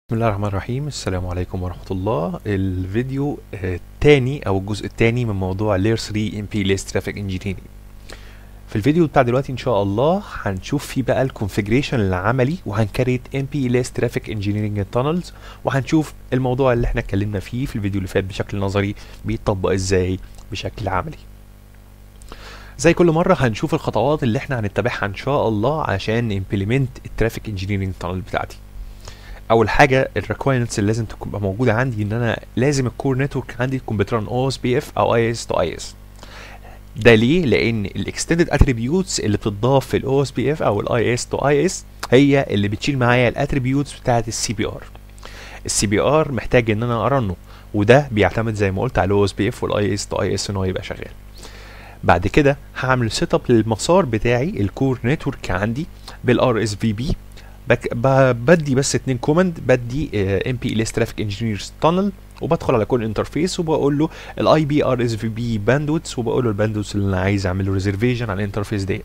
بسم الله الرحمن الرحيم السلام عليكم ورحمة الله الفيديو آه، التاني او الجزء التاني من موضوع Layer 3 MP List Traffic Engineering في الفيديو بتاع دلوقتي ان شاء الله هنشوف فيه بقى الكونفيجريشن العملي وهنكريت MP List Traffic Engineering Tunnels وهنشوف الموضوع اللي احنا اتكلمنا فيه في الفيديو اللي فات بشكل نظري بيتطبق ازاي بشكل عملي زي كل مرة هنشوف الخطوات اللي احنا هنتبعها ان شاء الله عشان implement الترافيك انجينيرنج تانل بتاعتي اول حاجه الريكويرمنتس اللي لازم تبقى موجوده عندي ان انا لازم الكور نتورك عندي تكون بترن او اس بي اف او اي اس تو اي اس ده ليه لان الاكستندد اتريبيوتس اللي بتضاف في الاو اس بي اف او الاي اس تو اي اس هي اللي بتشيل معايا الاتريبيوتس بتاعه السي بي ار السي بي ار محتاج ان انا ارنه وده بيعتمد زي ما قلت على الاو اس بي اف والاي اس تو اي اس ان هو يبقى شغال بعد كده هعمل سيت اب للمسار بتاعي الكور نتورك عندي بالار اس في بي بك ب- بدي بس اتنين كوماند بدي ام بي ال اس ترافيك انجينيرز تانل وبدخل على كل انترفيس وبقول له الاي بي ار اس في بي باندوتس وبقول له الباندوتس اللي انا عايز اعمل له ريزرفيشن على الانترفيس ديت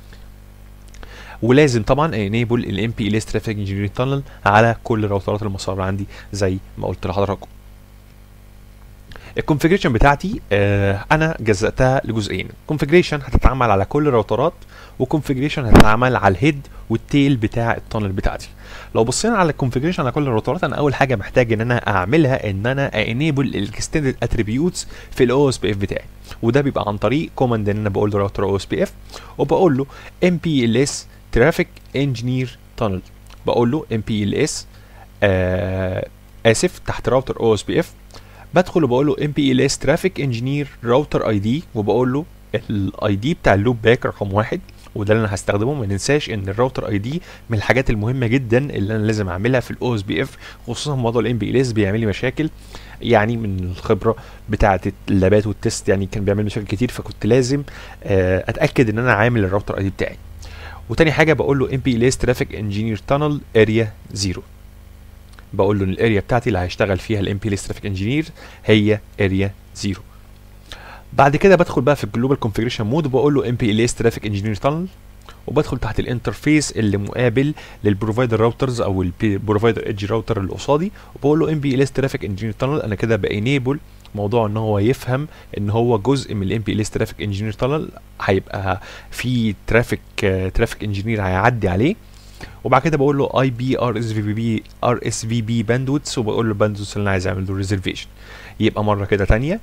ولازم طبعا انيبل الام بي ال اس ترافيك انجينيرنج تانل على كل راوترات المسار عندي زي ما قلت لحضراتكم الكونفيجريشن بتاعتي آه انا جزأتها لجزئين كونفيجريشن هتتعمل على كل الراوترات وكونفيجريشن هتتعمل على الهيد والتيل بتاع التانل بتاعتي لو بصينا على الكونفيجريشن على كل الراوترات انا اول حاجه محتاج ان انا اعملها ان انا انيبل الاكستندد اتريبيوتس في الاو اس بي اف بتاعي وده بيبقى عن طريق كوماند ان انا بقول له راوتر او اس بي اف وبقول له ام بي ال اس ترافيك انجينير تانل بقول له ام بي ال اس اسف تحت راوتر او اس بي اف بدخل وبقول له ام بي ال اس ترافيك انجينير راوتر اي دي وبقول له الاي دي بتاع اللوب باك رقم واحد وده اللي انا هستخدمه ما ننساش ان الراوتر اي دي من الحاجات المهمه جدا اللي انا لازم اعملها في الاو اس بي اف خصوصا موضوع الام بي ال اس بيعمل لي مشاكل يعني من الخبره بتاعه اللابات والتست يعني كان بيعمل مشاكل كتير فكنت لازم آه، اتاكد ان انا عامل الراوتر اي دي بتاعي وتاني حاجه بقول له ام بي ال اس ترافيك انجينير تانل اريا زيرو بقول له ان الاريا بتاعتي اللي هيشتغل فيها الام بي ال اس ترافيك انجينير هي اريا زيرو بعد كده بدخل بقى في الجلوبال كونفيجريشن مود وبقول له ام بي ال اس ترافيك انجينير تانل وبدخل تحت الانترفيس اللي مقابل للبروفايدر راوترز او البروفايدر ايدج راوتر اللي قصادي وبقول له ام بي ال اس ترافيك انجينير تانل انا كده بانيبل موضوع ان هو يفهم ان هو جزء من الام بي ال اس ترافيك انجينير تانل هيبقى في ترافيك ترافيك انجينير هيعدي عليه وبعد كده بقول له اي بي ار اس في بي ار اس في بي باندوتس وبقول له الباندوتس اللي انا عايز اعمل له ريزرفيشن يبقى مره كده تانية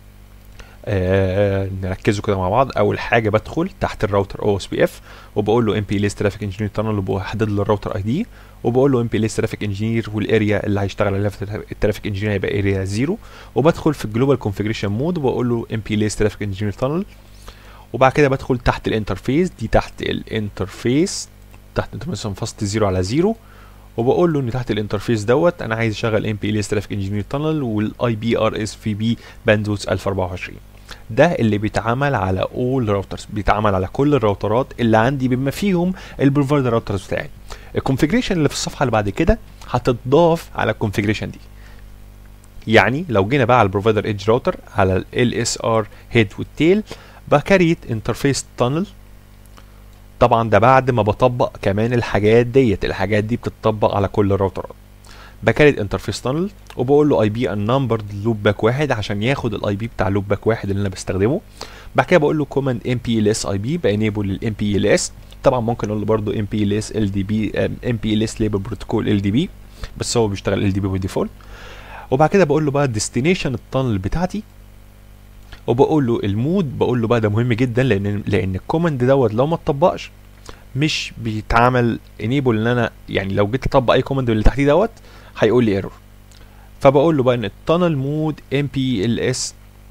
آه نركزوا كده مع بعض اول حاجه بدخل تحت الراوتر او اس بي اف وبقول له ام بي ال اس ترافيك انجينير تانل وبحدد له الراوتر اي دي وبقول له ام بي ال اس ترافيك انجينير والاريا اللي هيشتغل عليها في الترافيك انجينير هيبقى اريا زيرو وبدخل في الجلوبال كونفيجريشن مود وبقول له ام بي ال اس ترافيك انجينير تانل وبعد كده بدخل تحت الانترفيس دي تحت الانترفيس تحت انترفيس فاست زيرو على زيرو وبقول له ان تحت الانترفيس دوت انا عايز اشغل ام بي ال اس ترافيك انجينير تانل والاي بي ار اس في بي باندوث 1024 ده اللي بيتعمل على اول راوترز بيتعمل على كل الراوترات اللي عندي بما فيهم البروفايدر راوترز بتاعي الكونفيجريشن اللي في الصفحه اللي بعد كده هتتضاف على الكونفيجريشن دي يعني لو جينا بقى على البروفايدر ايدج راوتر على ال اس ار هيد والتيل بكريت انترفيس تانل طبعا ده بعد ما بطبق كمان الحاجات ديت الحاجات دي بتطبق على كل الراوترات بكريت انترفيس تانل وبقول له اي بي النمبر لوب باك واحد عشان ياخد الاي بي بتاع لوب باك واحد اللي انا بستخدمه بعد كده بقول له كوماند ام بي ال اس اي بي بانيبل للام بي ال اس طبعا ممكن اقول له برده ام بي ال اس ال دي بي ام بي ال اس ليبل بروتوكول ال دي بي بس هو بيشتغل ال دي بي بالديفولت وبعد كده بقول له بقى ديستنيشن التانل بتاعتي وبقول له المود بقول له بقى ده مهم جدا لان لان الكوماند دوت لو ما اتطبقش مش بيتعمل انيبل ان انا يعني لو جيت اطبق اي كوماند اللي تحتيه دوت هيقول لي ايرور فبقول له بقى ان التانل مود ام بي ال اس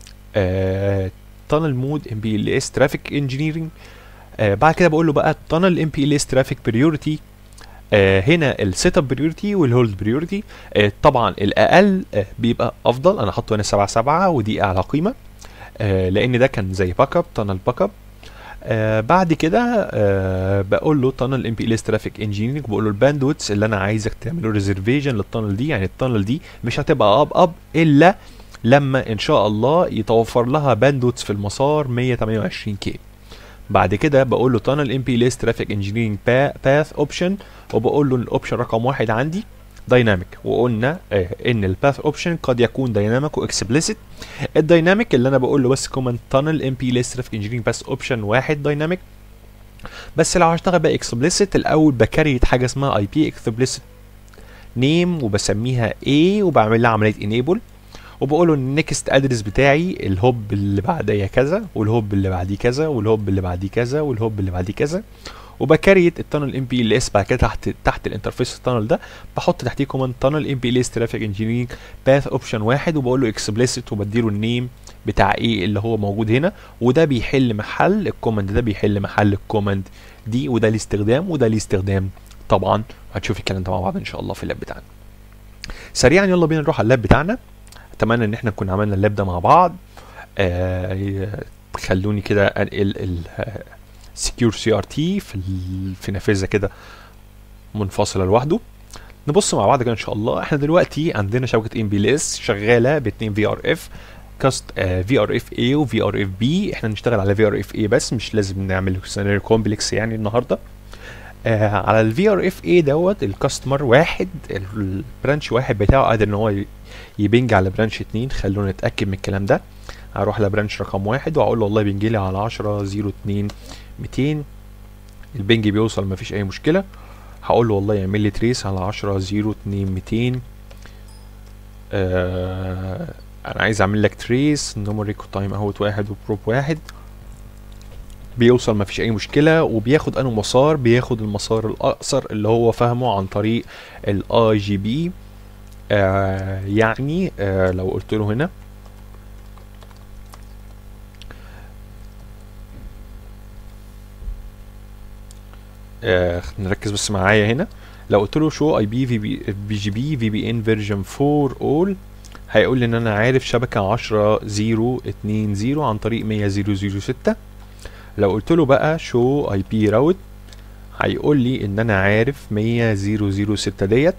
تانل مود ام بي ال اس ترافيك انجينيرنج بعد كده بقول له بقى التانل ام بي ال اس ترافيك بريورتي هنا السيت اب بريورتي والهولد بريورتي طبعا الاقل آه بيبقى افضل انا حاطه هنا 7 7 ودي اعلى قيمه آه لان ده كان زي باك اب تانل باك اب آه بعد كده آه بقول له تانل ام بي ال اس ترافيك انجينيرنج بقول له الباندويتس اللي انا عايزك تعمله ريزرفيشن للتانل دي يعني التانل دي مش هتبقى اب اب الا لما ان شاء الله يتوفر لها باندويتس في المسار 128 كي بعد كده بقول له تانل ام بي ال اس ترافيك انجينيرنج باث اوبشن وبقول له الاوبشن رقم واحد عندي دايناميك وقلنا آه ان الباث اوبشن قد يكون دايناميك واكسبليسيت الدايناميك اللي انا بقول له بس كوماند تانل ام بي ليست ترافيك انجينيرنج باث اوبشن واحد دايناميك بس لو هشتغل بقى اكسبليسيت الاول بكريت حاجه اسمها اي بي اكسبليسيت نيم وبسميها A وبعمل لها عمليه انيبل وبقول له النكست ادرس بتاعي الهوب اللي بعديه كذا والهوب اللي بعديه كذا والهوب اللي بعديه كذا والهوب اللي بعديه كذا وبكريت التانل ام بي ال اس بعد كده تحت تحت الانترفيس التانل ده بحط تحتيه كوماند تانل ام بي ال اس ترافيك انجينيرنج باث اوبشن واحد وبقول له اكسبليسيت وبديله النيم بتاع ايه اللي هو موجود هنا وده بيحل محل الكوماند ده بيحل محل الكوماند دي وده ليه استخدام وده ليه استخدام طبعا هتشوف الكلام ده مع بعض ان شاء الله في اللاب بتاعنا سريعا يلا بينا نروح على اللاب بتاعنا اتمنى ان احنا نكون عملنا اللاب ده مع بعض آه خلوني كده انقل ال سكيور سي ار تي في ال- في نافذه كده منفصله لوحده نبص مع بعض كده ان شاء الله احنا دلوقتي عندنا شبكه ام بي ال اس شغاله باتنين في ار اف كاست في ار اف اي وفي ار اف بي احنا نشتغل على في ار اف اي بس مش لازم نعمل سيناريو كومبلكس يعني النهارده آه على الفي ار اف اي دوت الكاستمر واحد البرانش واحد بتاعه قادر ان هو ي- يبنج على برانش اتنين خلونا نتاكد من الكلام ده هروح لبرانش رقم واحد واقول له والله بينجي لي على 10 0 2 200 البنج بيوصل مفيش اي مشكله هقول له والله يعمل لي تريس على 10 0 2 200 آه انا عايز اعمل لك تريس نومريك تايم اوت واحد وبروب واحد بيوصل مفيش اي مشكله وبياخد انه مسار بياخد المسار الاقصر اللي هو فاهمه عن طريق الاي جي بي يعني آه لو قلت له هنا آه نركز بس معايا هنا لو قلت له شو اي بي في بي بي جي بي في بي ان فيرجن 4 اول هيقول لي ان انا عارف شبكه 10 0 2 0 عن طريق 100 0 6 لو قلت له بقى شو اي بي راوت هيقول لي ان انا عارف 100 0 6 ديت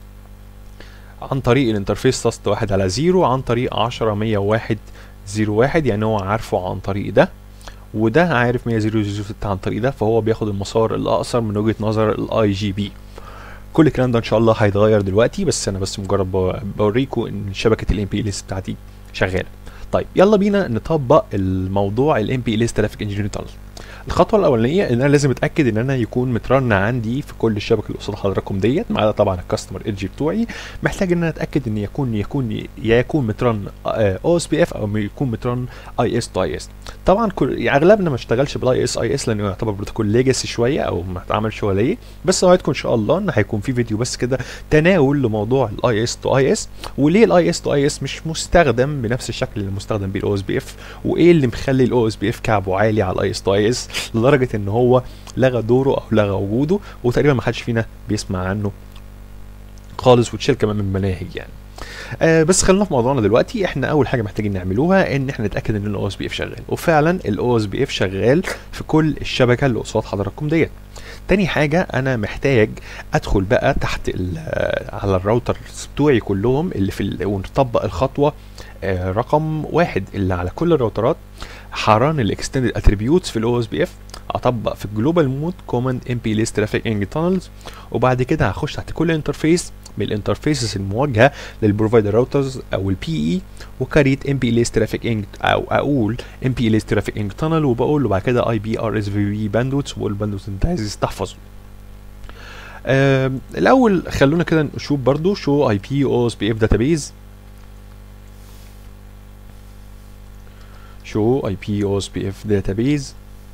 عن طريق الانترفيس تاست واحد على زيرو عن طريق 10 101 01 يعني هو عارفه عن طريق ده وده عارف 100 006 عن طريق ده فهو بياخد المسار الاقصر من وجهه نظر الاي جي بي كل الكلام ده ان شاء الله هيتغير دلوقتي بس انا بس مجرد ب- بوريكم ان شبكه الام بي ليست بتاعتي شغاله طيب يلا بينا نطبق الموضوع الام بي ليست ترافيك انجينيرنج تانل الخطوه الاولانيه ان انا لازم اتاكد ان انا يكون مترن عندي في كل الشبكه اللي قصاد حضراتكم ديت ما عدا طبعا الكاستمر ايدج بتوعي محتاج ان انا اتاكد ان يكون يكون يا يكون مترن او اس بي اف او يكون مترن اي اس تو اي اس طبعا كل يعني اغلبنا ما اشتغلش بالاي اس اي اس لانه يعتبر بروتوكول ليجاسي شويه او ما اتعملش ولا ايه بس اوعدكم ان شاء الله ان هيكون في فيديو بس كده تناول لموضوع الاي اس تو اي اس وليه الاي اس تو اي اس مش مستخدم بنفس الشكل اللي مستخدم بيه الاو اس بي اف وايه اللي مخلي الاو اس بي اف كعبه عالي على الاي اس تو اي اس لدرجه ان هو لغى دوره او لغى وجوده وتقريبا ما حدش فينا بيسمع عنه خالص وتشيل كمان من المناهج يعني آه بس خلينا في موضوعنا دلوقتي احنا اول حاجه محتاجين نعملوها ان احنا نتاكد ان الاو اس بي اف شغال وفعلا الاو اس بي اف شغال في كل الشبكه اللي قصاد حضراتكم ديت تاني حاجة أنا محتاج أدخل بقى تحت ال- آه، على الراوتر بتوعي كلهم اللي في ال- ونطبق الخطوة آه، رقم واحد اللي على كل الراوترات حران الاكستندد اتريبيوتس في الاو اس بي اف اطبق في الجلوبال مود كوماند ام بي ليست ترافيك انج تانلز وبعد كده هخش تحت كل انترفيس من الانترفيسز الموجهه للبروفايدر راوترز او البي اي وكريت ام بي ليست ترافيك انج او اقول ام بي ليست ترافيك انج تانل وبقول له بعد كده اي بي ار اس في بي باندوتس واقول باندوتس انت عايز تحفظه آم، الاول خلونا كده نشوف برضو شو اي بي او اس بي اف داتابيز شو اي بي او اس بي اف داتابيز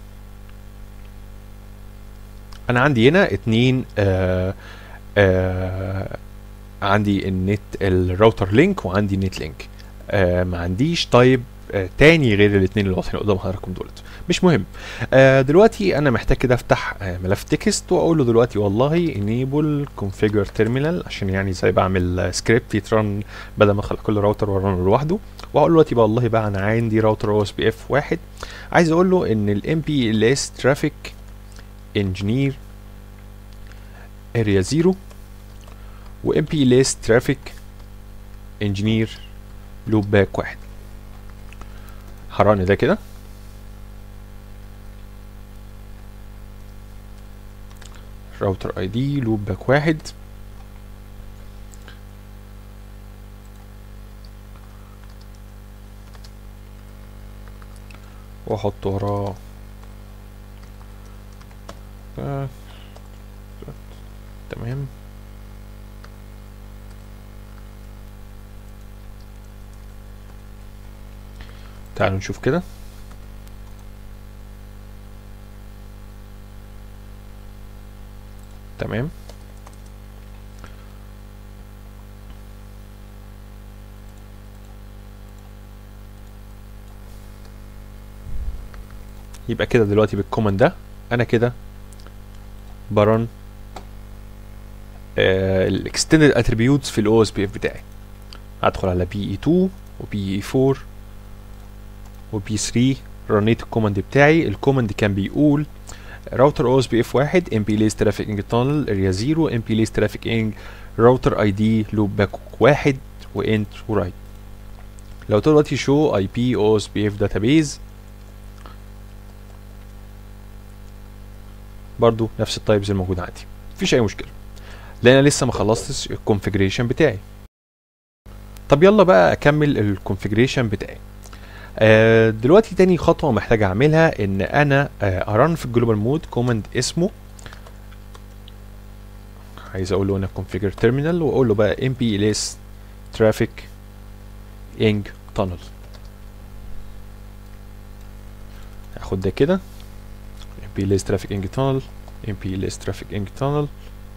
انا عندي هنا اتنين آه آه عندي النت الراوتر لينك وعندي النت لينك آه ما عنديش طيب آه تاني غير الاثنين اللي واضحين قدام حضراتكم دولت مش مهم آه دلوقتي انا محتاج كده افتح آه ملف تكست واقول له دلوقتي والله enable configure terminal عشان يعني زي بعمل سكريبت يترن بدل ما اخلي كل راوتر ورانه لوحده واقول له دلوقتي بقى والله بقى انا عندي راوتر او اس بي اف واحد عايز اقول له ان الام بي ال اس ترافيك انجينير اريا 0 وام بي ال اس ترافيك انجينير لوب باك واحد حراني ده كده راوتر اي دي لوب باك واحد واحط وراه آه. تمام تعالوا نشوف كده تمام يبقى كده دلوقتي بالكوماند ده انا كده برن الاكستندد اتريبيوتس في الاو اس بي اف بتاعي هدخل على بي اي 2 وبي اي 4 وبي 3 رنيت الكوماند بتاعي الكوماند كان بيقول راوتر او اس بي اف 1 ام بي ليز ترافيك تانل اريا 0 ام بي ليز ترافيك راوتر اي دي لوب باك 1 وانت ورايت لو دلوقتي شو اي بي او اس بي اف داتابيز برضو نفس التايبز الموجود عندي مفيش اي مشكله لان انا لسه ما خلصتش الكونفيجريشن بتاعي طب يلا بقى اكمل الكونفيجريشن بتاعي آه دلوقتي تاني خطوه محتاج اعملها ان انا آه ارن في الجلوبال مود كوماند اسمه عايز اقول له انا configure terminal واقول له بقى mpls traffic ing tunnel هاخد ده كده mpls traffic ing tunnel mpls traffic ing tunnel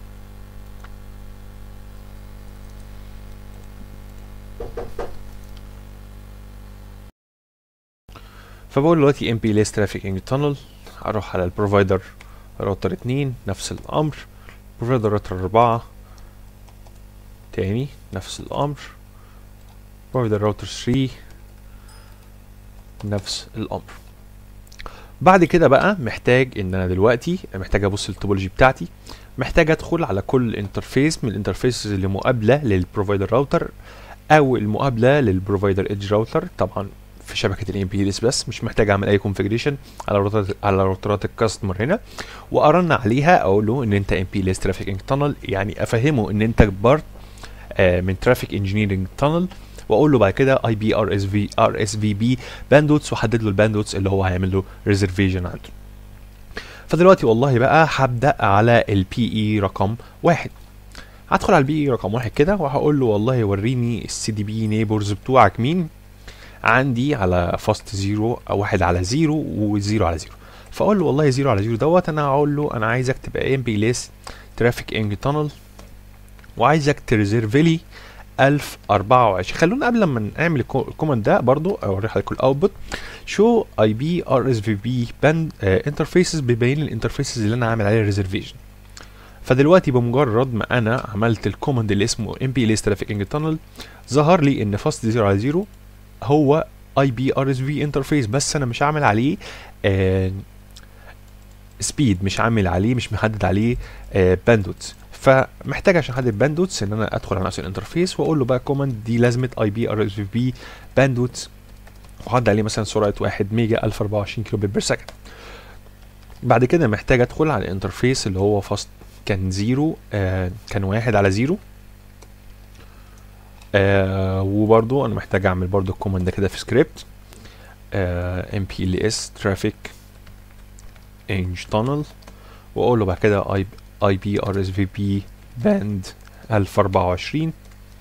فبقول دلوقتي mpls traffic ing tunnel اروح على البروفايدر راوتر اتنين نفس الامر بروفايدر راوتر اربعة تاني نفس الامر بروفايدر راوتر 3 نفس الامر بعد كده بقى محتاج ان انا دلوقتي محتاج ابص التوبولوجي بتاعتي محتاج ادخل على كل انترفيس من الانترفيسز اللي مقابله للبروفايدر راوتر او المقابله للبروفايدر ايدج راوتر طبعا في شبكه الام بي اس بس مش محتاج اعمل اي كونفيجريشن على روترات على روترات الكاستمر هنا وارن عليها اقول له ان انت ام بي ليس ترافيك تانل يعني افهمه ان انت بارت آه من ترافيك انجينيرنج تانل واقول له بعد كده اي بي ار اس في ار اس في بي باندوتس واحدد له الباندوتس اللي هو هيعمل له ريزرفيشن عنده فدلوقتي والله بقى هبدا على البي اي رقم واحد هدخل على البي اي رقم واحد كده وهقول له والله وريني السي دي بي نيبرز بتوعك مين عندي على فاست زيرو او واحد على زيرو وزيرو على زيرو فاقول له والله زيرو على زيرو دوت انا هقول له انا عايزك تبقى ام بي ليس ترافيك انج تانل وعايزك تريزيرف لي 1024 خلونا قبل ما نعمل الكوماند ده برضو اوري لكم الاوتبوت شو اي بي ار اس في بي باند انترفيسز بيبين الانترفيسز اللي انا عامل عليها ريزرفيشن فدلوقتي بمجرد ما انا عملت الكوماند اللي اسمه ام بي ليس ترافيك انج تانل ظهر لي ان فاست 0 على 0 هو اي بي ار اس في انترفيس بس انا مش عامل عليه آه سبيد مش عامل عليه مش محدد عليه آه باندوتس فمحتاج عشان احدد باندوتس ان انا ادخل على نفس الانترفيس واقول له بقى كوماند دي لازمه اي بي ار اس في بي باندوتس وحد عليه مثلا سرعه 1 ميجا 1024 كيلو بيت بير سكند بعد كده محتاج ادخل على الانترفيس اللي هو فاست كان زيرو آه كان واحد على زيرو آه وبرضو انا محتاج اعمل برضو الكوماند ده كده في سكريبت ام بي ال اس ترافيك انج تانل واقول له بعد كده اي اي بي ار اس في بي باند 1024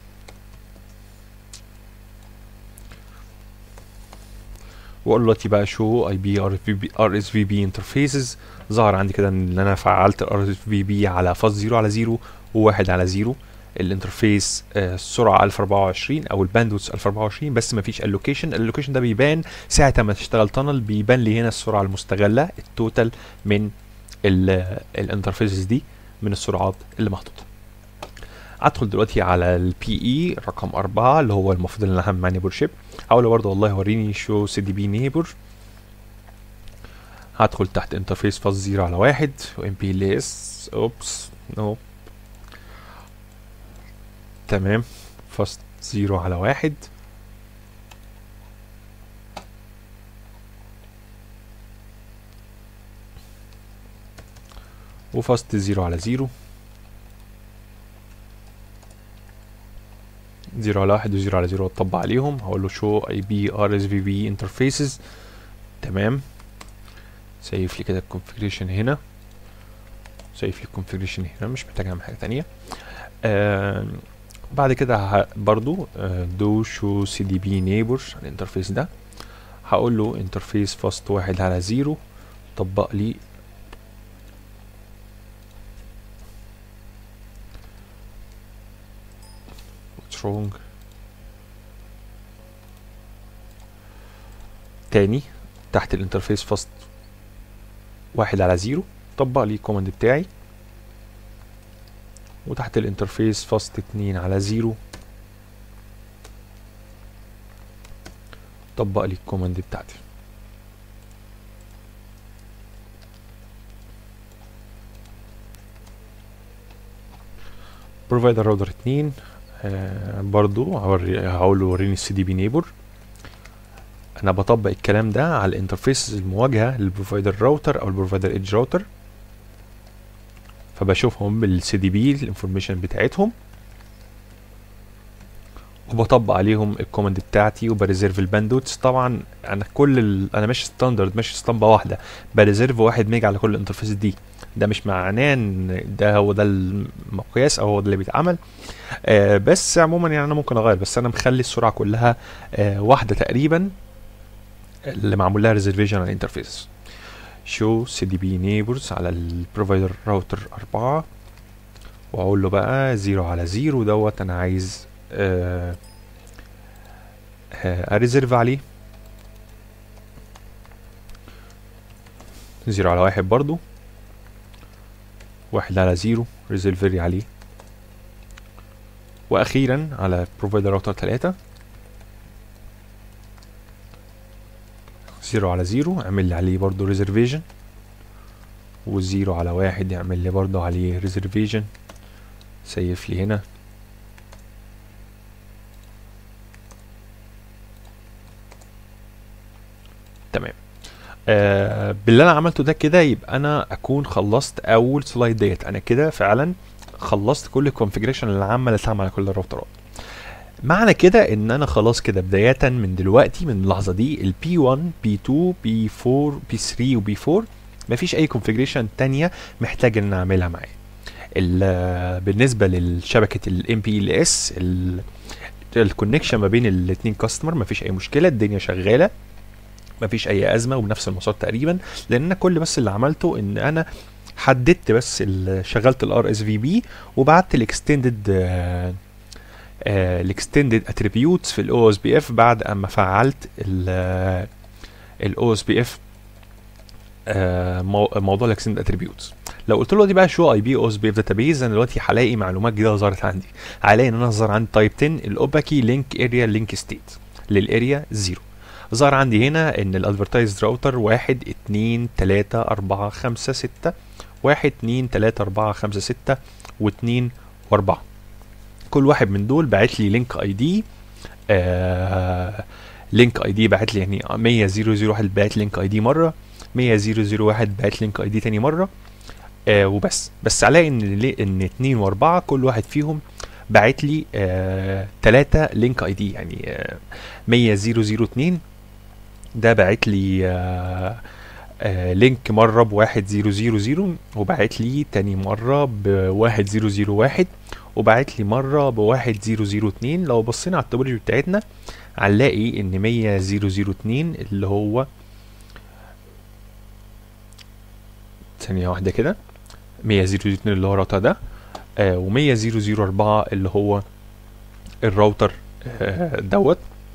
واقول له دلوقتي بقى شو اي بي ار في بي ار اس في بي انترفيسز ظهر عندي كده ان انا فعلت الار اس في بي على فاز 0 على 0 وواحد على 0 الانترفيس السرعه 1024 او الباندوث 1024 بس ما فيش اللوكيشن اللوكيشن ده بيبان ساعه ما تشتغل تانل بيبان لي هنا السرعه المستغله التوتال من الانترفيسز دي من السرعات اللي محطوطه ادخل دلوقتي على البي اي رقم أربعة اللي هو المفروض ان انا هعمل مع نيبر شيب هقول له برضه والله وريني شو سي دي بي نيبر هدخل تحت انترفيس فاز زيرو على واحد وام بي ليس اوبس نو تمام فاست زيرو على واحد وفاست زيرو على زيرو زيرو على واحد وزيرو على زيرو اطبق عليهم هقول له شو اي بي ار اس في بي انترفيسز تمام سيف لي كده الكونفيجريشن هنا سيف لي الكونفيجريشن هنا مش محتاج اعمل حاجه تانية آه بعد كده ه- برضو آه دو شو سي دي بي نيبر الانترفيس ده هقول له انترفيس فاست واحد على زيرو طبق لي what's wrong تاني تحت الانترفيس فاست واحد على زيرو طبق لي الكوماند بتاعي وتحت الانترفيس فاست اتنين على زيرو طبق لي الكوماند بتاعتي بروفايدر راوتر اتنين آه برضو هوري هقول له وريني السي دي بي نيبر انا بطبق الكلام ده على الانترفيس المواجهه للبروفايدر راوتر او البروفايدر ايدج راوتر فبشوفهم بالسي دي بي الانفورميشن بتاعتهم وبطبق عليهم الكوماند بتاعتي وبريزيرف الباندوتس طبعا انا كل ال... انا ماشي ستاندرد ماشي اسطمبه واحده بريزيرف 1 ميجا على كل الانترفيس دي ده مش معناه ان ده هو ده المقياس او هو ده اللي بيتعمل آه بس عموما يعني انا ممكن اغير بس انا مخلي السرعه كلها آه واحده تقريبا اللي معمول لها ريزرفيشن على الانترفيس شو سي دي بي نيبرز على البروفايدر راوتر 4 واقول له بقى زيرو على زيرو دوت انا عايز آه آه اريزرف عليه زيرو على واحد برضو واحد على زيرو ريزرفري عليه واخيرا على بروفايدر راوتر 3 زيرو على زيرو اعمل لي عليه برضو ريزرفيشن والزيرو على واحد يعمل لي برضو عليه ريزرفيشن سيف لي هنا تمام آه باللي انا عملته ده كده يبقى انا اكون خلصت اول سلايد ديت انا كده فعلا خلصت كل الكونفيجريشن العامه اللي اتعمل على كل الراوترات معنى كده ان انا خلاص كده بداية من دلوقتي من اللحظة دي ال P1 P2 P4 P3 و P4 مفيش اي كونفيجريشن تانية محتاج ان أنا اعملها معاه ال- بالنسبة للشبكة ال MPLS الكونكشن ما بين الاتنين كاستمر مفيش اي مشكلة الدنيا شغالة مفيش اي ازمة وبنفس المسار تقريبا لان انا كل بس اللي عملته ان انا حددت بس ال- شغلت الار اس في بي وبعت الاكستندد الاكستندد اتريبيوتس في الاو اس بي اف بعد اما فعلت الاو اس بي اف موضوع الاكستندد اتريبيوتس لو قلت له دي بقى شو اي بي او اس بي اف داتابيز انا دلوقتي هلاقي معلومات جديده ظهرت عندي هلاقي ان انا ظهر عندي تايب 10 الاوباكي لينك اريا لينك ستيت للاريا 0 ظهر عندي هنا ان الادفرتايزد راوتر 1 2 3 4 5 6 1 2 3 4 5 6 و2 و4 كل واحد من دول باعت لي لينك اي دي آه لينك اي دي باعت لي يعني 10001 باعت لينك اي دي مره 10001 باعت لينك اي دي تاني مره آه وبس بس الاقي ان لي- ان 2 و4 كل واحد فيهم باعت لي آه 3 لينك اي دي يعني آه 10002 ده باعت لي آه آه لينك مره ب 1000 وبعت لي تاني مره ب 1001 وبعت لي مره ب 1002 لو بصينا على التوبولوجي بتاعتنا هنلاقي ان 10002 اللي هو ثانية واحدة كده 10002 اللي هو الراوتر ده آه و 10004 اللي هو الراوتر آه دوت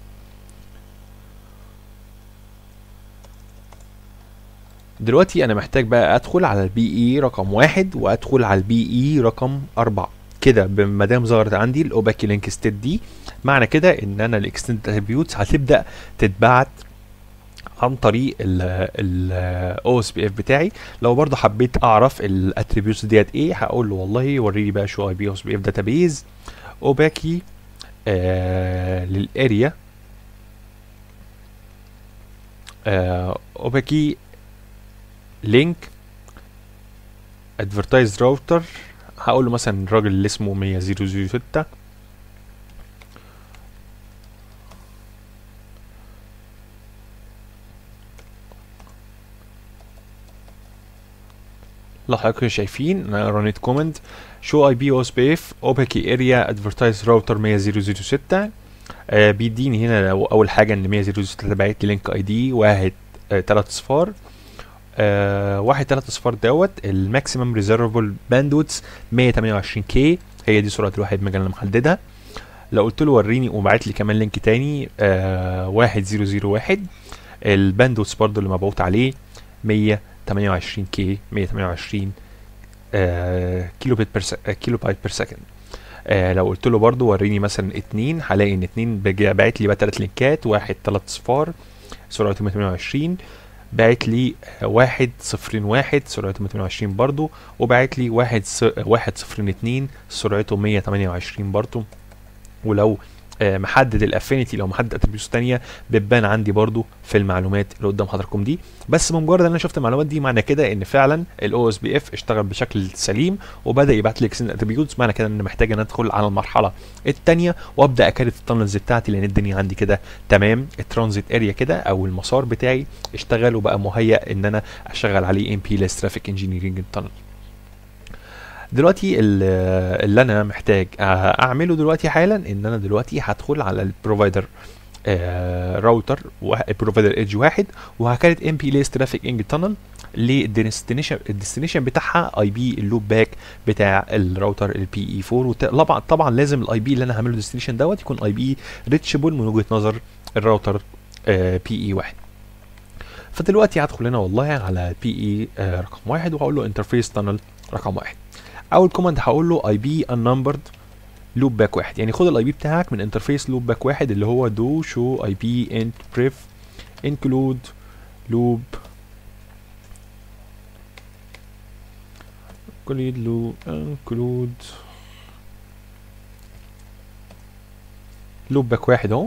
دلوقتي انا محتاج بقى ادخل على البي اي رقم واحد وادخل على البي اي رقم اربعة كده ما دام ظهرت عندي الاوباكي لينك ستيت دي معنى كده ان انا الاكستند اتريبيوتس هتبدا تتبعت عن طريق الاو اس بي اف بتاعي لو برضه حبيت اعرف الاتريبيوتس ديت ايه هقول له والله وريني بقى شو اي بي او اس بي اف داتابيز اوباكي آه للاريا آه اوباكي لينك ادفرتايز راوتر هقول له مثلا الراجل اللي اسمه 10006 لو حضراتكم شايفين انا رانيت كومنت شو اي بي او اس بي اف اوباكي اريا ادفرتايز راوتر 10006 آه بيديني هنا لو اول حاجه ان 10006 باعت لي لينك اي دي واحد آه تلات اصفار آه واحد تلات اصفار دوت الماكسيمم ريزرفبل باندويتس 128 كي هي دي سرعه الواحد ميجا اللي انا محددها لو قلت له وريني وبعت لي كمان لينك تاني آه واحد زيرو زيرو واحد الباندويتس برضو اللي مبعوت عليه 128 كي 128 آه كيلو بيت بير كيلو بايت بير سكند آه لو قلت له برضو وريني مثلا اتنين هلاقي ان اتنين باعت لي بقى تلات لينكات واحد تلات صفار سرعته 128 باعت لي آه واحد صفرين واحد سرعته 128 برضو وباعت لي واحد س... واحد صفرين اتنين سرعته 128 برضو ولو آه محدد الافينيتي لو محدد اتريبيوتس تانية بتبان عندي برضو في المعلومات اللي قدام حضراتكم دي بس بمجرد ان انا شفت المعلومات دي معنى كده ان فعلا الاو اس بي اف اشتغل بشكل سليم وبدا يبعت لي اكسن اتريبيوتس معنى كده ان محتاج ان ادخل على المرحله الثانيه وابدا اكرت التنلز بتاعتي لان الدنيا عندي كده تمام الترانزيت اريا كده او المسار بتاعي اشتغل وبقى مهيأ ان انا اشغل عليه ام بي ليس ترافيك انجينيرنج تنل دلوقتي اللي انا محتاج اعمله دلوقتي حالا ان انا دلوقتي هدخل على البروفايدر آه راوتر بروفايدر ايدج واحد وهكرت ام بي ليس ترافيك انج تانل للديستنيشن الديستنيشن بتاعها اي بي اللوب باك بتاع الراوتر البي اي 4 طبعا طبعا لازم الاي بي اللي انا هعمله ديستنيشن دوت يكون اي بي ريتشبل من وجهه نظر الراوتر آه بي اي واحد فدلوقتي هدخل هنا والله على بي اي آه رقم واحد وهقول له انترفيس تانل رقم واحد اول كوماند هقول له اي بي unnumbered لوب باك واحد يعني خد الاي بي بتاعك من انترفيس لوب باك واحد اللي هو دو شو اي بي انت بريف انكلود لوب include لو include لوب باك واحد اهو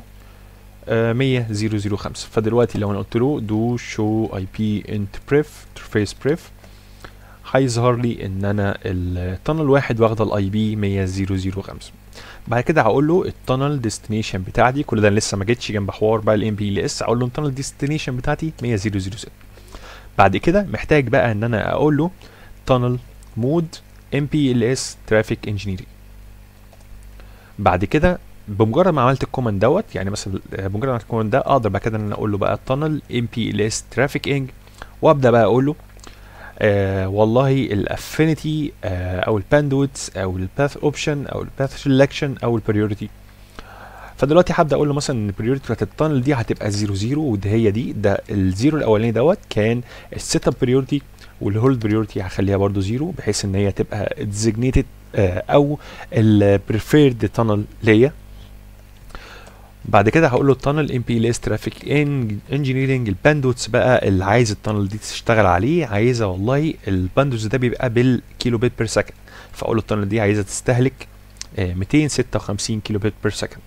10005 فدلوقتي لو انا قلت له دو شو اي بي انت بريف انترفيس بريف هيظهر لي ان انا التنل واحد واخده الاي بي 10005 بعد كده هقول له التنل ديستنيشن بتاعتي كل ده لسه ما جيتش جنب حوار بقى الام بي ال اس اقول له التنل ديستنيشن بتاعتي 10006 بعد كده محتاج بقى ان انا اقول له تنل مود ام بي ال اس ترافيك انجينيرنج بعد كده بمجرد ما عملت الكوماند دوت يعني مثلا بمجرد ما عملت الكوماند ده اقدر بعد كده ان انا اقول له بقى التنل ام بي ال اس ترافيك انج وابدا بقى اقول له آه والله الافينيتي آه او الباندويتس او الباث اوبشن او الباث سelection او البريوريتي فدلوقتي هبدا اقول له مثلا ان البريوريتي بتاعت التانل دي هتبقى 0 0 ودي هي دي ده الزيرو الاولاني دوت كان السيت اب بريوريتي والهولد بريوريتي هخليها برده زيرو بحيث ان هي تبقى ديزيجنيتد آه او البريفيرد تانل ليا بعد كده هقول له التانل ام بي ليس ترافيك انجينيرنج الباندوتس بقى اللي عايز التانل دي تشتغل عليه عايزه والله الباندوتس ده بيبقى بالكيلو بيت بير سكند فاقول له التانل دي عايزه تستهلك 256 كيلو بيت بير سكند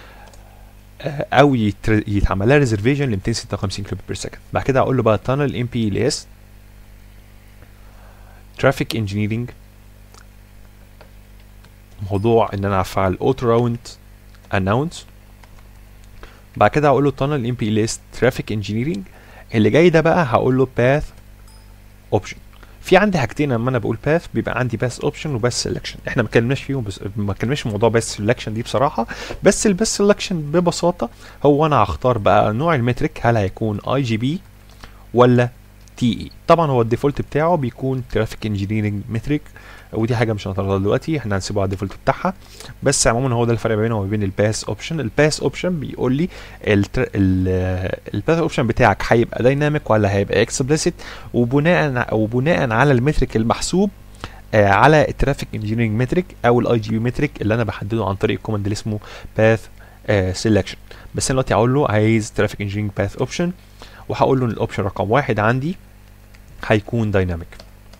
او يتعمل لها ريزرفيشن ل 256 كيلو بيت بير سكند بعد كده هقول له بقى التانل ام بي ليس ترافيك انجينيرنج موضوع ان انا افعل اوتو راوند اناونس بعد كده هقول له tunnel ام بي ليست ترافيك انجينيرنج اللي جاي ده بقى هقول له باث اوبشن في عندي حاجتين لما انا بقول باث بيبقى عندي باث اوبشن وباث سelection احنا ما اتكلمناش فيهم بس ما اتكلمناش في موضوع باث سelection دي بصراحه بس الباث سelection ببساطه هو انا هختار بقى نوع المترك هل هيكون اي جي بي ولا تي اي طبعا هو الديفولت بتاعه بيكون ترافيك انجينيرنج مترك ودي حاجه مش هنطلعها دلوقتي احنا هنسيبها على الديفولت بتاعها بس عموما هو ده الفرق بينه وبين الباس اوبشن الباس اوبشن بيقول لي الباس اوبشن بتاعك هيبقى دايناميك ولا هيبقى اكسبلسيت وبناء وبناء على المترك المحسوب آه على الترافيك انجينيرنج مترك او الاي جي بي مترك اللي انا بحدده عن طريق الكوماند اللي اسمه باث سيلكشن بس انا دلوقتي هقول له عايز ترافيك انجينيرنج باث اوبشن وهقول له ان الاوبشن رقم واحد عندي هيكون دايناميك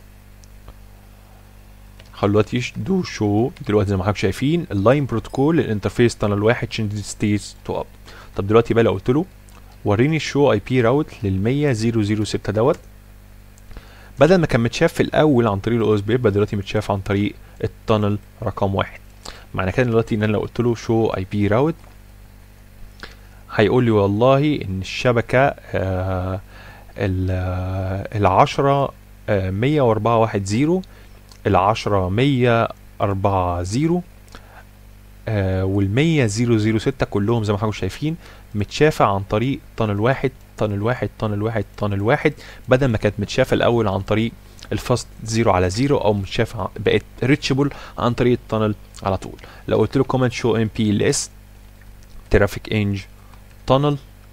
دلوقتي دو شو دلوقتي زي ما حضرتك شايفين اللاين بروتوكول الانترفيس تانل واحد تشينج ستيتس تو اب طب دلوقتي بقى لو قلت له وريني الشو اي بي راوت لل 10006 دوت بدل ما كان متشاف في الاول عن طريق الاو اس بي يبقى دلوقتي متشاف عن طريق التانل رقم واحد معنى كده دلوقتي ان انا لو قلت له شو اي بي راوت هيقول لي والله ان الشبكه آه ال 10 آه، مية وأربعة واحد زيرو العشرة مية أربعة زيرو آه، والمية زيرو زيرو ستة كلهم زي ما حضراتكم شايفين متشافة عن طريق طن واحد طن واحد طن واحد طن واحد بدل ما كانت متشافة الأول عن طريق الفاست زيرو على زيرو أو متشافة عن- بقت ريتشبل عن طريق التانل على طول لو قلت له كومنت شو ام بي ليست ترافيك انج تانل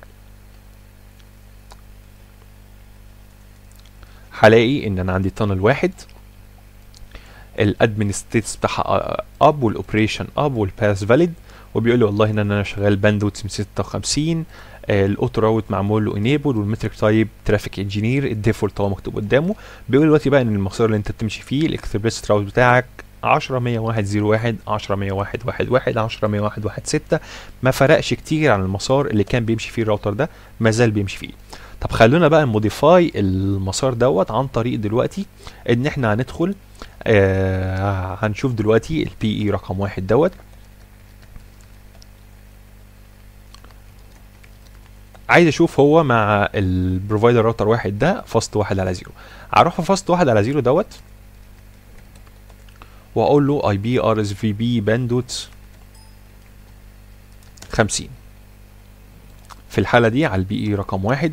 هلاقي ان انا عندي تانل واحد الادمن ستيتس بتاعها اب والاوبريشن اب والباس فاليد وبيقول لي والله ان انا شغال باندويث 56 آه، الاوتو راوت معمول له انيبل والمترك تايب ترافيك انجينير الديفولت هو مكتوب قدامه بيقول دلوقتي بقى ان المسار اللي انت بتمشي فيه الاكسبريس راوت بتاعك 10 101 01 10 101 11 10 101 16 ما فرقش كتير عن المسار اللي كان بيمشي فيه الراوتر ده ما زال بيمشي فيه طب خلونا بقى موديفاي المسار دوت عن طريق دلوقتي ان احنا هندخل آه هنشوف دلوقتي البي اي رقم واحد دوت عايز اشوف هو مع البروفايدر راوتر واحد ده فاست واحد على زيرو هروح في فاست واحد على زيرو دوت واقول له اي بي ار اس في بي باندوت 50 في الحالة دي على البي اي رقم واحد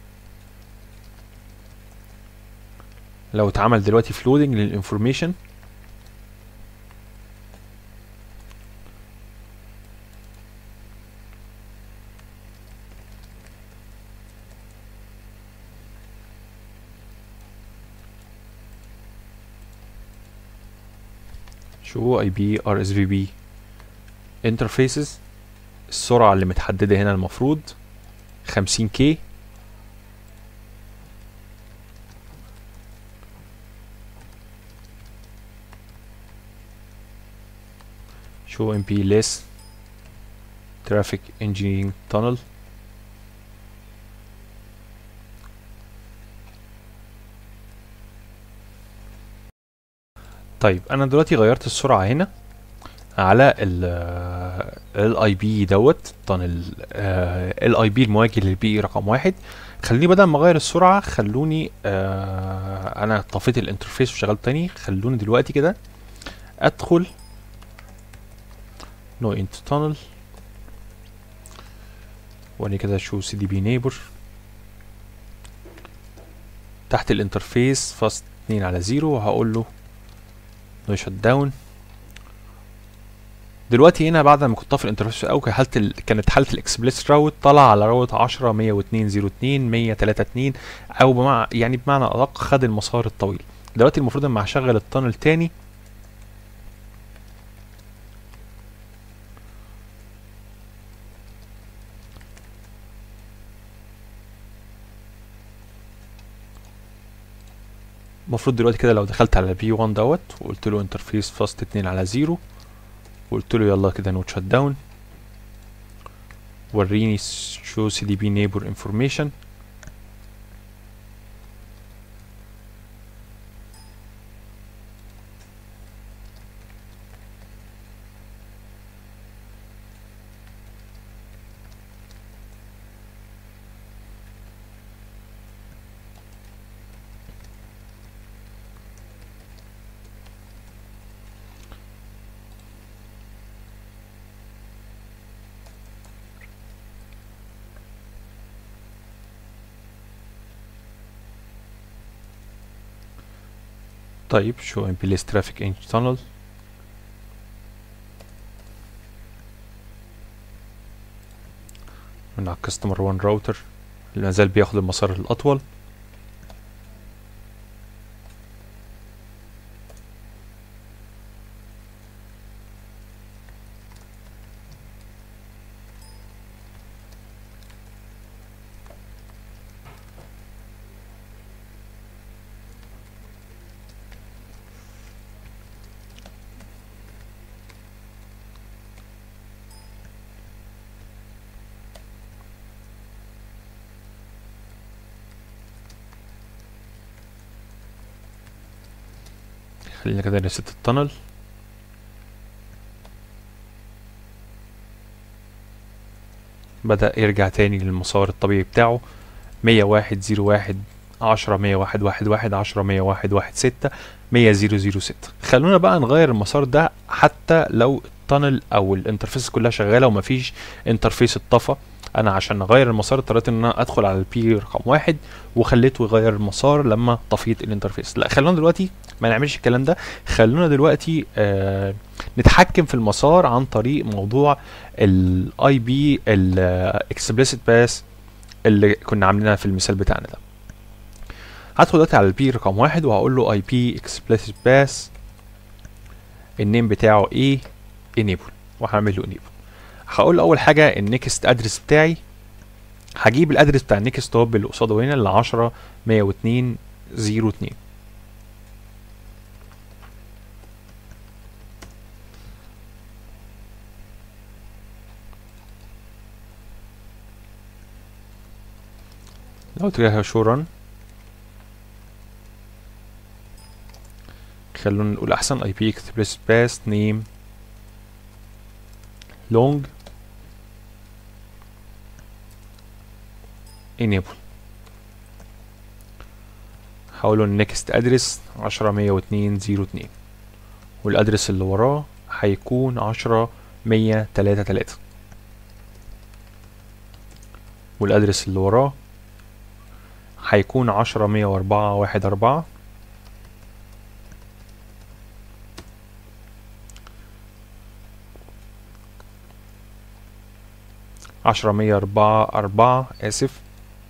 لو اتعمل دلوقتي فلودنج للانفورميشن شو اي بي ار اس في بي انترفيسز السرعة اللي متحددة هنا المفروض 50 كي show mp less traffic engineering tunnel طيب انا دلوقتي غيرت السرعة هنا على ال الاي بي دوت طن الاي بي المواجه للبي رقم واحد خليني بدل ما اغير السرعه خلوني آه انا طفيت الانترفيس وشغلت تاني خلوني دلوقتي كده ادخل نو انت تانل واني كده شو سي دي بي نيبر تحت الانترفيس فاست 2 على 0 وهقول له نو شت داون دلوقتي هنا بعد ما كنت طافي الانترفيس في الاول كانت حاله ال... كانت حاله الاكسبليس راوت طلع على راوت 10 102 02 132 او بمع... يعني بمعنى ادق خد المسار الطويل دلوقتي المفروض اما هشغل التانل تاني المفروض دلوقتي كده لو دخلت على بي 1 دوت وقلت له انترفيس فاست 2 على 0 وقلت له يلا كده نوت شت داون وريني شو سي دي بي نيبر انفورميشن طيب شو ام بي ليست ترافيك انج تانل من على الكاستمر 1 راوتر اللي مازال بياخد المسار الاطول خلينا كده نريست التانل بدأ يرجع تاني للمسار الطبيعي بتاعه مية واحد زيرو واحد 10 101 1 1 10 101 1 6 100 0 6 خلونا بقى نغير المسار ده حتى لو التانل او الانترفيس كلها شغاله ومفيش انترفيس اتطفى انا عشان اغير المسار اضطريت ان انا ادخل على البي رقم واحد وخليته يغير المسار لما طفيت الانترفيس لا خلونا دلوقتي ما نعملش الكلام ده خلونا دلوقتي آه نتحكم في المسار عن طريق موضوع الاي بي الاكسبلسيت باس اللي كنا عاملينها في المثال بتاعنا ده هدخل دلوقتي على البي رقم واحد وهقول له اي بي اكسبلسيت باس النيم بتاعه ايه enable وهعمل له enable هقول له اول حاجه النكست ادرس بتاعي هجيب الادرس بتاع النكست هوب اللي قصاده هنا اللي 10 102 02 لو تجاهها شو رن خلونا نقول احسن اي بي اكسبريس باس نيم لونج enable هقوله next address عشرة مية واتنين زيرو اتنين والادرس اللي وراه هيكون عشرة مية تلاتة تلاتة والادرس اللي وراه هيكون عشرة مية واربعة واحد اربعة عشرة مية أربعة أربعة آسف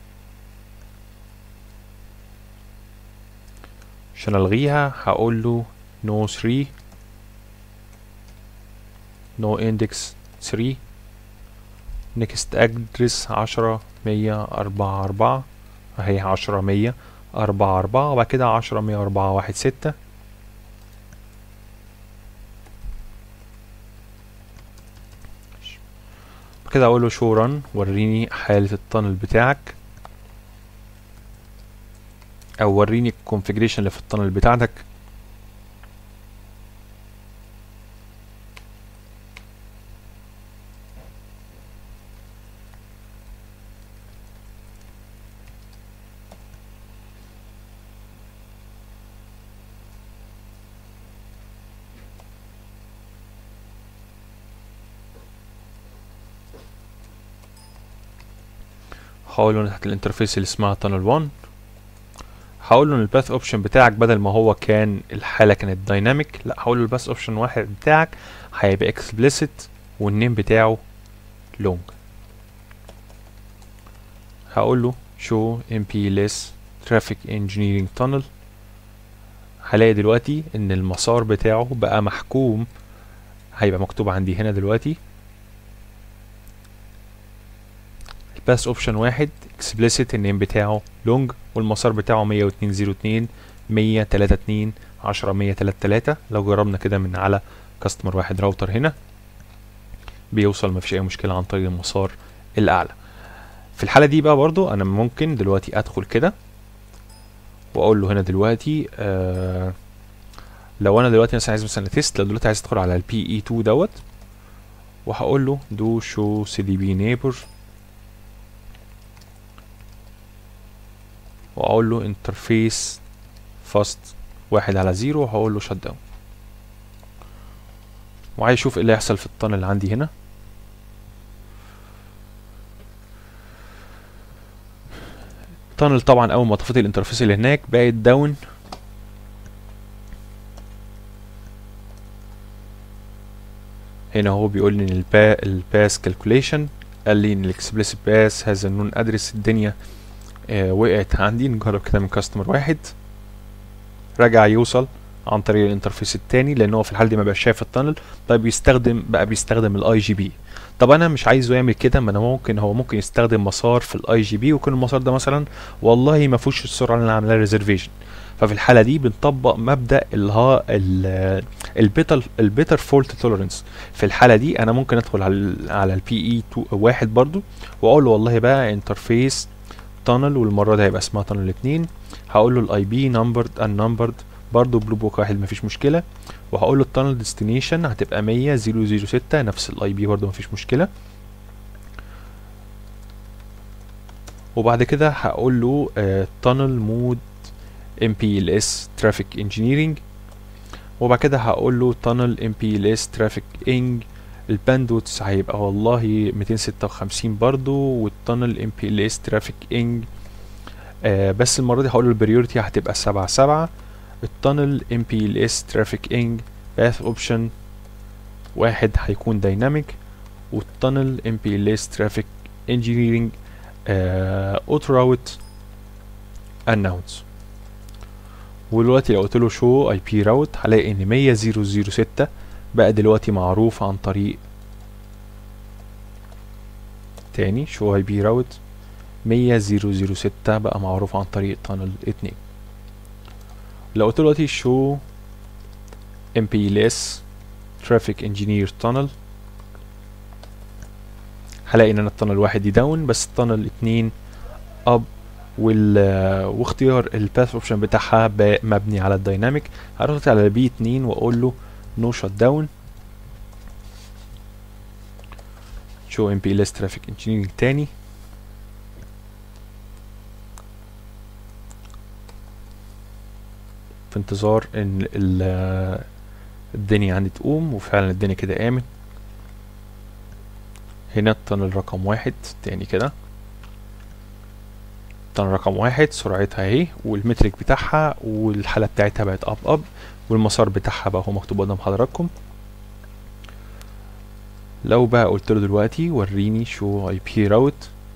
عشان ألغيها هقول له no 3 no index 3 next address عشرة مية أربعة أربعة أهي عشرة مية أربعة أربعة وبعد كده عشرة مية أربعة واحد ستة كده اقول له شو رن وريني حالة التانل بتاعك او وريني الكونفيجريشن اللي في التانل بتاعتك هقول له تحت الانترفيس اللي اسمها tunnel 1 هقول له ان الباث اوبشن بتاعك بدل ما هو كان الحاله كانت دايناميك لا هقول له الباث اوبشن واحد بتاعك هيبقى اكسبليسيت والنيم بتاعه لونج هقول له show mpless traffic engineering tunnel هلاقي دلوقتي ان المسار بتاعه بقى محكوم هيبقى مكتوب عندي هنا دلوقتي الباس اوبشن واحد explicit النيم بتاعه لونج والمسار بتاعه 10202 132 10 133 لو جربنا كده من على كاستمر واحد راوتر هنا بيوصل مفيش اي مشكله عن طريق المسار الاعلى في الحاله دي بقى برضو انا ممكن دلوقتي ادخل كده واقول له هنا دلوقتي آه لو انا دلوقتي مثلا عايز مثلا تيست لو دلوقتي عايز ادخل على البي اي 2 دوت وهقول له دو شو سي دي بي نيبر واقول له انترفيس فاست واحد على زيرو وهقول له شت داون وعايز اشوف ايه اللي هيحصل في الطن اللي عندي هنا التانل طبعا اول ما طفيت الانترفيس اللي هناك بقت داون هنا هو بيقول لي ان البا الباس كالكوليشن قال لي ان الاكسبلسيت باس هذا النون ادرس الدنيا آه وقعت عندي نجرب كده من كاستمر واحد رجع يوصل عن طريق الانترفيس التاني لان هو في الحاله دي ما بقاش شايف التانل طيب بيستخدم بقى بيستخدم الاي جي بي طب انا مش عايزه يعمل كده ما انا ممكن هو ممكن يستخدم مسار في الاي جي بي ويكون المسار ده مثلا والله ما فيهوش السرعه اللي انا عاملها ريزرفيشن ففي الحاله دي بنطبق مبدا اللي هو البيتر البيتر فولت توليرنس في الحاله دي انا ممكن ادخل على على البي اي 2 واحد برضو واقول له والله بقى انترفيس تانل والمره دي هيبقى اسمها تانل 2 هقول له الاي بي نمبرد ان نمبرد برضو بلو بوك واحد مفيش مشكله وهقول له التانل ديستنيشن هتبقى 100 006 نفس الاي بي برضو مفيش مشكله وبعد كده هقول له تانل مود ام بي ال اس ترافيك انجينيرنج وبعد كده هقول له تانل ام بي ال اس ترافيك انج الباندوتس هيبقى والله 256 برضو والتانل ام بي ال اس ترافيك انج آه بس المره دي هقول له البريورتي هتبقى 7 7 التانل ام بي ال اس ترافيك انج باث اوبشن واحد هيكون دايناميك والتانل ام بي ال اس ترافيك انجينيرنج اوتو راوت اناونس ودلوقتي لو قلت له شو اي بي راوت هلاقي ان 10006 بقى دلوقتي معروف عن طريق تاني شو اي بي راوت 10006 بقى معروف عن طريق تانل 2 لو قلت له دلوقتي شو ام بي ال اس ترافيك انجينير تانل هلاقي ان انا التانل واحد دي داون بس التانل اتنين اب وال واختيار الباث اوبشن بتاعها مبني على الدايناميك هروح على بي 2 واقول له نو شت داون شو ام بي ال اس ترافيك انجينيرنج تاني في انتظار ان الدنيا عندي تقوم وفعلا الدنيا كده قامت هنا التنل رقم واحد تاني كده التنل رقم واحد سرعتها اهي والمترك بتاعها والحالة بتاعتها بقت اب اب والمسار بتاعها بقى هو مكتوب قدام حضراتكم لو بقى قلت له دلوقتي وريني شو اي بي راوت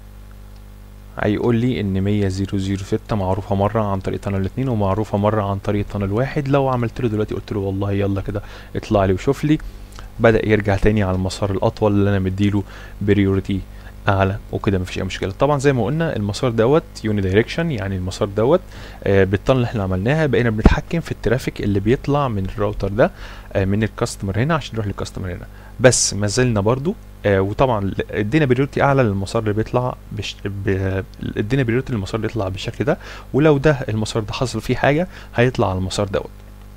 هيقول لي ان 10006 معروفه مره عن طريق تانل 2 ومعروفه مره عن طريق تانل واحد لو عملت له دلوقتي قلت له والله يلا كده اطلع لي وشوف لي بدا يرجع تاني على المسار الاطول اللي انا مديله بريورتي اعلى وكده مفيش اي مشكله طبعا زي ما قلنا المسار دوت يوني دايركشن يعني المسار دوت آه بالطن اللي احنا عملناها بقينا بنتحكم في الترافيك اللي بيطلع من الراوتر ده آه من الكاستمر هنا عشان يروح للكاستمر هنا بس ما زلنا برضو آه وطبعا ادينا بريورتي اعلى للمسار اللي بيطلع بش... ب... ادينا بريورتي للمسار اللي يطلع بالشكل ده ولو ده المسار ده حصل فيه حاجه هيطلع على المسار دوت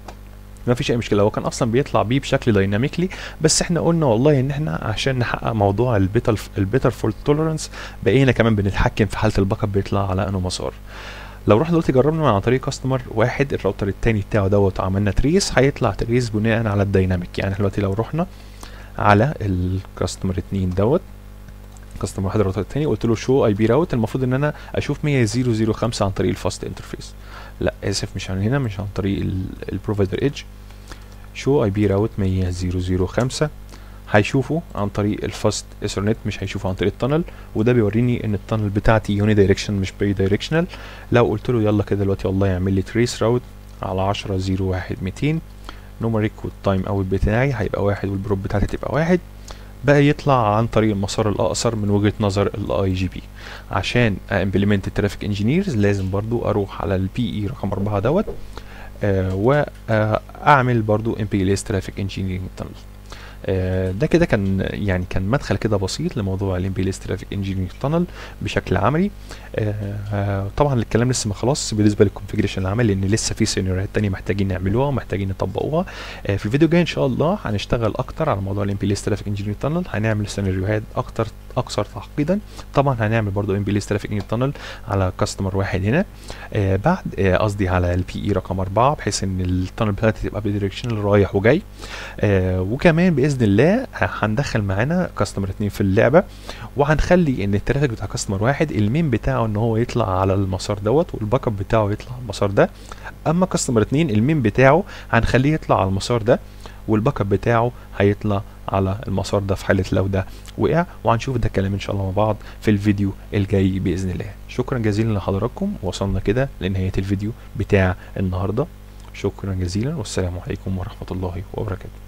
ما فيش اي مشكله هو كان اصلا بيطلع بيه بشكل دايناميكلي بس احنا قلنا والله ان احنا عشان نحقق موضوع البيتر البيتر فولت توليرانس بقينا كمان بنتحكم في حاله الباك اب بيطلع على انه مسار لو رحنا دلوقتي جربنا عن طريق كاستمر واحد الراوتر التاني بتاعه دوت وعملنا تريس هيطلع تريس بناء على الدايناميك يعني دلوقتي لو رحنا على الكاستمر اتنين دوت كاستمر واحد الراوتر التاني قلت له شو اي بي راوت المفروض ان انا اشوف 10005 عن طريق الفاست انترفيس لا اسف مش عن هنا مش عن طريق البروفايدر ايدج شو اي بي راوت 10005 هيشوفه عن طريق الفاست ايثرنت مش هيشوفه عن طريق التنل وده بيوريني ان التنل بتاعتي يوني دايركشن مش باي دايركشنال لو قلت له يلا كده دلوقتي والله يعمل لي تريس راوت على 10 01 200 نوميريك والتايم اوت بتاعي هيبقى واحد والبروب بتاعتي تبقى واحد بقى يطلع عن طريق المسار الاقصر من وجهه نظر الاي جي بي عشان امبلمنت الترافيك انجينيرز لازم برضو اروح على البي اي رقم 4 دوت آه واعمل برضو ام بي اس ترافيك انجينيرنج تنل آه ده كده كان يعني كان مدخل كده بسيط لموضوع الام بي اس ترافيك انجينيرنج تنل بشكل عملي آه طبعا الكلام لسه ما خلاص بالنسبه للكونفجريشن العملي لان لسه في سيناريوهات تانية محتاجين نعملوها ومحتاجين نطبقوها آه في الفيديو الجاي ان شاء الله هنشتغل اكتر على موضوع الام بي اس ترافيك انجينيرنج تنل هنعمل سيناريوهات اكتر اكثر تعقيدا طبعا هنعمل برضو ام بي اس ترافيك انجينيرنج تنل على كاستمر واحد هنا آه بعد قصدي على البي اي رقم 4 بحيث ان التنل بتاعتي تبقى بدايركشنال رايح وجاي وكمان باذن الله هندخل معانا كاستمر 2 في اللعبه وهنخلي ان الترافيك بتاع كاستمر واحد المين بتاعه ان هو يطلع على المسار دوت والباك اب بتاعه يطلع على المسار ده اما كاستمر 2 المين بتاعه هنخليه يطلع على المسار ده والباك اب بتاعه هيطلع على المسار ده في حاله لو ده وقع وهنشوف ده الكلام ان شاء الله مع بعض في الفيديو الجاي باذن الله شكرا جزيلا لحضراتكم وصلنا كده لنهايه الفيديو بتاع النهارده شكرا جزيلا والسلام عليكم ورحمه الله وبركاته